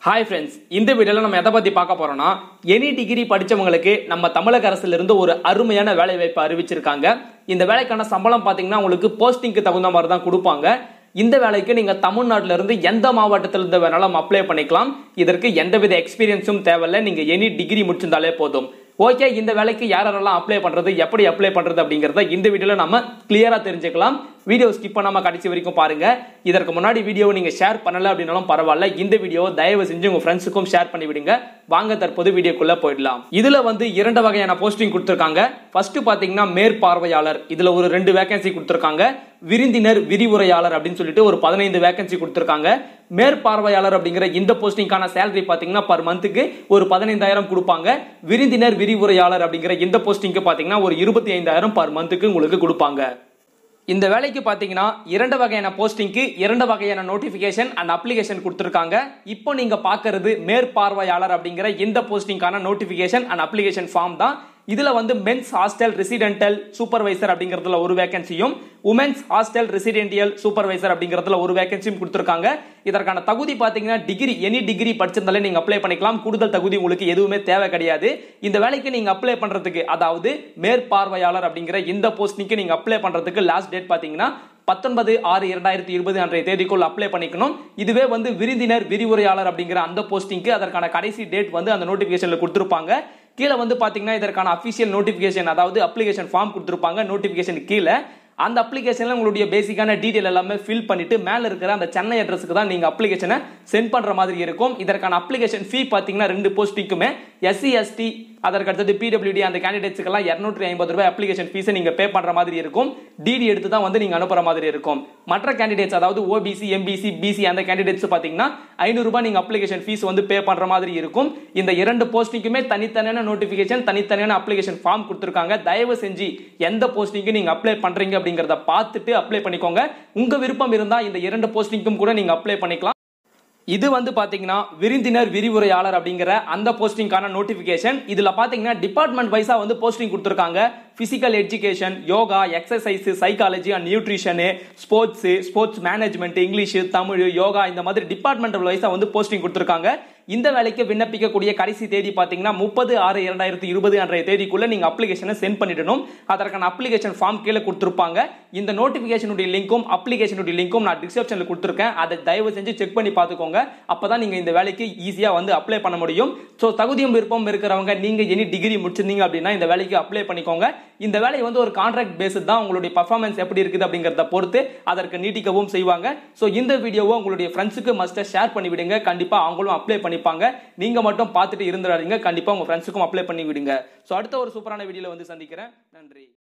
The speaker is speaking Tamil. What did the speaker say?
ஹாய் ஃப்ரெண்ட்ஸ் இந்த வீடியோவில் நம்ம எதை பற்றி பார்க்க போறோம்னா எனி டிகிரி படிச்சவங்களுக்கு நம்ம தமிழக அரசுல இருந்து ஒரு அருமையான வேலை வாய்ப்பு அறிவிச்சிருக்காங்க இந்த வேலைக்கான சம்பளம் பார்த்தீங்கன்னா உங்களுக்கு போஸ்டிங்க்கு தகுந்த மாதிரி தான் கொடுப்பாங்க இந்த வேலைக்கு நீங்க தமிழ்நாட்டில இருந்து எந்த மாவட்டத்தில் இருந்து வேணாலும் அப்ளை பண்ணிக்கலாம் இதற்கு எந்தவித எக்ஸ்பீரியன்ஸும் தேவையில்லை நீங்க எனி டிகிரி முடிச்சிருந்தாலே போதும் ஓகே இந்த வேலைக்கு யார் யாரெல்லாம் அப்ளை பண்றது எப்படி அப்ளை பண்றது அப்படிங்கறத இந்த வீடியோல நம்ம கிளியரா தெரிஞ்சுக்கலாம் வீடியோ ஸ்கிப் பண்ணாம கடைசி வரைக்கும் பாருங்க இதற்கு முன்னாடி வீடியோவை நீங்க ஷேர் பண்ணல அப்படின்னாலும் பரவாயில்ல இந்த வீடியோவை தயவு செஞ்சு உங்க ஃப்ரெண்ட்ஸுக்கும் ஷேர் பண்ணி விடுங்க வாங்க தற்போது வீடியோக்குள்ள போயிடலாம் இதுல வந்து இரண்டு வகையான போஸ்டிங் கொடுத்திருக்காங்க ஃபர்ஸ்ட் பாத்தீங்கன்னா மேற்பார்வையாளர் இதுல ஒரு ரெண்டு வேகன்சி கொடுத்திருக்காங்க விருந்தினர் விரிவுரையாளர் அப்படின்னு சொல்லிட்டு ஒரு பதினைந்து வேகன்சி கொடுத்திருக்காங்க மேற்பார்வையாளர் அப்படிங்கிற இந்த போஸ்டிங்கான சேலரி பாத்தீங்கன்னா பர் மந்த்துக்கு ஒரு பதினைந்தாயிரம் கொடுப்பாங்க விருந்தினர் விரிவுரையாளர் அப்படிங்கிற இந்த போஸ்டிங்க்கு பாத்தீங்கன்னா ஒரு இருபத்தி ஐந்தாயிரம் பர் மந்த்துக்கு உங்களுக்கு கொடுப்பாங்க இந்த வேலைக்கு பார்த்தீங்கன்னா இரண்டு வகையான போஸ்டிங்க்கு இரண்டு வகையான நோட்டிஃபிகேஷன் அண்ட் அப்ளிகேஷன் கொடுத்துருக்காங்க இப்போ நீங்க பார்க்கறது மேற்பார்வையாளர் அப்படிங்கிற இந்த போஸ்டிங்கான நோட்டிஃபிகேஷன் அண்ட் அப்ளிகேஷன் ஃபார்ம் தான் இதுல வந்து மென்ஸ் ஹாஸ்டல் ரெசிடென்டல் சூப்பர்வைசர் அப்படிங்கிறதுல ஒரு வேகன்சியும் உமன்ஸ் ஹாஸ்டல் ரெசிடென்டியல் சூப்பர்வைசர் அப்படிங்கிறதுல ஒரு வேகன்சியும் கொடுத்துருக்காங்க இதற்கான தகுதி பார்த்தீங்கன்னா டிகிரி எனி டிகிரி படிச்சிருந்தாலே நீங்க அப்ளை பண்ணிக்கலாம் கூடுதல் தகுதி உங்களுக்கு எதுவுமே தேவை கிடையாது இந்த வேலைக்கு நீங்க அப்ளை பண்றதுக்கு அதாவது மேற்பார்வையாளர் அப்படிங்கிற இந்த போஸ்டிங்க்கு நீங்க அப்ளை பண்றதுக்கு லாஸ்ட் டேட் பார்த்தீங்கன்னா பத்தொன்பது ஆறு இரண்டாயிரத்தி இருபது அன்றைய தேதிக்குள் அப்ளை பண்ணிக்கணும் இதுவே வந்து விருந்தினர் விரிவுரையாளர் அப்படிங்கிற அந்த போஸ்டிங்க்கு அதற்கான கடைசி டேட் வந்து அந்த நோட்டிபிகேஷன்ல கொடுத்துருப்பாங்க கீழே வந்து பாத்தீங்கன்னா இதற்கான அபிஷியல் நோட்டிபிகேஷன் அதாவது அப்ளிகேஷன் ஃபார்ம் கொடுத்துருப்பாங்க நோட்டிபிகேஷன் கீழே அந்த அப்ளிகேஷன்ல உங்களுடைய பேசிக்கான டீடைல் எல்லாமே ஃபில் பண்ணிட்டு மேல இருக்கிற அந்த சென்னை அட்ரஸுக்கு தான் நீங்க அப்ளிகேஷனை சென்ட் பண்ற மாதிரி இருக்கும் இதற்கான அப்ளிகேஷன் ஃபீ பாத்தீங்கன்னா ரெண்டு போஸ்டிங்குமே எஸ்சி எஸ்டி அதற்கு அடுத்தது பிடபிள்யூடி அந்த கேண்டிடேட்ஸ்க்கெல்லாம் இரநூற்றி ஐம்பது ரூபாய் அப்ளிகேஷன் ஃபீஸை நீங்க பே பண்ற மாதிரி இருக்கும் டிடி எடுத்து தான் வந்து நீங்க அனுப்புற மாதிரி இருக்கும் மற்ற கேண்டிடேட்ஸ் அதாவது ஓபிசி எம்பிசி பிசி அந்த கேண்டிடேட்ஸ் பாத்தீங்கன்னா ஐநூறு ரூபாய் நீங்க அப்ளிகேஷன் ஃபீஸ் வந்து பே பண்ற மாதிரி இருக்கும் இந்த இரண்டு போஸ்டிங்குமே தனித்தனியான நோட்டிபிகேஷன் தனித்தனியான அப்ளிகேஷன் ஃபார்ம் கொடுத்துருக்காங்க தயவு செஞ்சு எந்த போஸ்டிங்க்கு நீங்க அப்ளை பண்றீங்க அப்படிங்கறத பார்த்துட்டு அப்ளை பண்ணிக்கோங்க உங்க விருப்பம் இருந்தா இந்த இரண்டு போஸ்டிங்க்கும் கூட நீங்க அப்ளை பண்ணிக்கலாம் இது வந்து பாத்தீங்கன்னா விருந்தினர் விரிவுரையாளர் அப்படிங்கிற அந்த போஸ்டிங்கான நோட்டிபிகேஷன் இதுல பாத்தீங்கன்னா டிபார்ட்மெண்ட் வைஸா வந்து போஸ்டிங் கொடுத்துருக்காங்க physical education yoga exercise psychology and nutrition sports sports management English Tamil yoga இந்த மாதிரி டிபார்ட்மெண்ட் வைஸா வந்து போஸ்டிங் கொடுத்துருக்காங்க இந்த வேலைக்கு விண்ணப்பிக்கக்கூடிய கடைசி தேதி பாத்தீங்கன்னா முப்பது ஆறு இரண்டாயிரத்தி இருபது அன்றைய தேதிக்குள்ள நீங்க அப்ளிகேஷனை சென்ட் பண்ணிடணும் அதற்கான அப்ளிகேஷன் ஃபார்ம் கீழே கொடுத்துருப்பாங்க இந்த நோட்டிபிகேஷனுடைய லிங்க்கும் அப்ளிகேஷனுடைய லிங்க்கும் நான் டிஸ்கிரிப்ஷன்ல கொடுத்துருக்கேன் அதை தயவு செஞ்சு செக் பண்ணி பார்த்துக்கோங்க அப்பதான் நீங்க இந்த வேலைக்கு ஈஸியா வந்து அப்ளை பண்ண முடியும் ஸோ தகுதியும் விருப்பம் இருக்கிறவங்க நீங்க எனி டிகிரி முடிச்சிருந்தீங்க அப்படின்னா இந்த வேலைக்கு அப்ளை பண்ணிக்கோங்க இந்த வேலை வந்து ஒரு கான்ட்ராக்ட் பேஸ்ட் தான் உங்களுடைய பர்ஃபார்மன்ஸ் எப்படி இருக்குது அப்படிங்கறத பொறுத்து அதற்கு நீட்டிக்கவும் செய்வாங்க ஸோ இந்த வீடியோவை உங்களுடைய ஃப்ரெண்ட்ஸுக்கு மஸ்ட் ஷேர் பண்ணி விடுங்க கண்டிப்பா அவங்களும் அப்ளை பண்ணிப்பாங்க நீங்க மட்டும் பார்த்துட்டு இருந்துடாதீங்க கண்டிப்பா உங்க ஃப்ரெண்ட்ஸுக்கும் அப்ளை பண்ணி விடுங்க ஸோ அடுத்த ஒரு சூப்பரான வீடியோல வந்து சந்திக்கிறேன் நன்றி